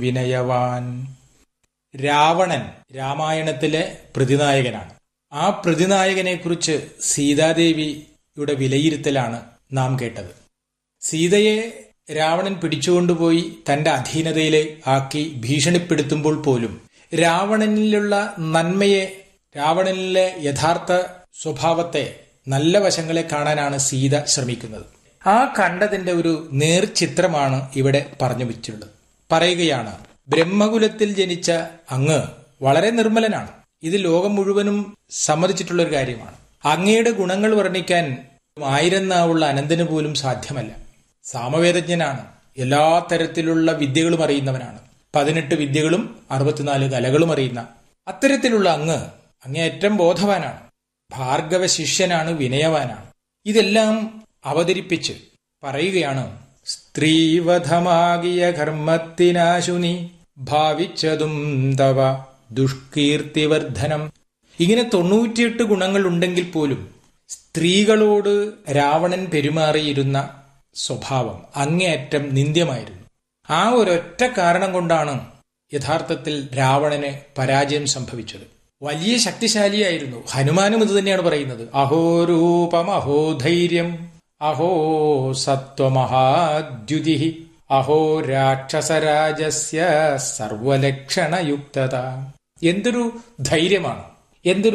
വിനയവാൻ രാവണൻ രാമായണത്തിലെ പ്രതിനായകനാണ് ആ പ്രതിനായകനെക്കുറിച്ച് സീതാദേവിയുടെ വിലയിരുത്തലാണ് നാം കേട്ടത് സീതയെ രാവണൻ പിടിച്ചുകൊണ്ടുപോയി തന്റെ അധീനതയിലെ ആക്കി ഭീഷണിപ്പെടുത്തുമ്പോൾ പോലും രാവണനിലുള്ള നന്മയെ രാവണനിലെ യഥാർത്ഥ സ്വഭാവത്തെ നല്ല വശങ്ങളെ കാണാനാണ് സീത ശ്രമിക്കുന്നത് ആ കണ്ടതിന്റെ ഒരു നേർചിത്രമാണ് ഇവിടെ പറഞ്ഞു വെച്ചുള്ളത് പറയുകയാണ് ബ്രഹ്മകുലത്തിൽ ജനിച്ച അങ്ങ് വളരെ നിർമ്മലനാണ് ഇത് ലോകം മുഴുവനും സമ്മതിച്ചിട്ടുള്ള ഒരു കാര്യമാണ് അങ്ങയുടെ ഗുണങ്ങൾ വർണ്ണിക്കാൻ ആയിരം നാവുള്ള അനന്തന് പോലും സാധ്യമല്ല സാമവേദജ്ഞനാണ് എല്ലാ തരത്തിലുള്ള വിദ്യകളും അറിയുന്നവനാണ് പതിനെട്ട് വിദ്യകളും അറുപത്തിനാല് കലകളും അറിയുന്ന അത്തരത്തിലുള്ള അങ്ങ് അങ്ങേയറ്റം ബോധവാനാണ് ഭാർഗവ ശിഷ്യനാണ് വിനയവാനാണ് ഇതെല്ലാം അവതരിപ്പിച്ച് പറയുകയാണ് സ്ത്രീവധമാകിയ കർമ്മത്തിനാശുനി ഭാവിച്ചതും തവ ദുഷ്കീർത്തിവർദ്ധനം ഇങ്ങനെ തൊണ്ണൂറ്റിയെട്ട് ഗുണങ്ങൾ ഉണ്ടെങ്കിൽ പോലും സ്ത്രീകളോട് രാവണൻ പെരുമാറിയിരുന്ന സ്വഭാവം അങ്ങേയറ്റം നിന്ദ്യമായിരുന്നു ആ ഒരൊറ്റ കാരണം കൊണ്ടാണ് യഥാർത്ഥത്തിൽ രാവണന് പരാജയം സംഭവിച്ചത് വലിയ ശക്തിശാലിയായിരുന്നു ഹനുമാനും ഇത് തന്നെയാണ് പറയുന്നത് അഹോ രൂപം അഹോ ധൈര്യം അഹോ സത്വമഹാദ്യുതി അഹോ രാക്ഷസരാജസ്യ സർവലക്ഷണയുക്തത എന്തൊരു ധൈര്യമാണ് എന്തൊരു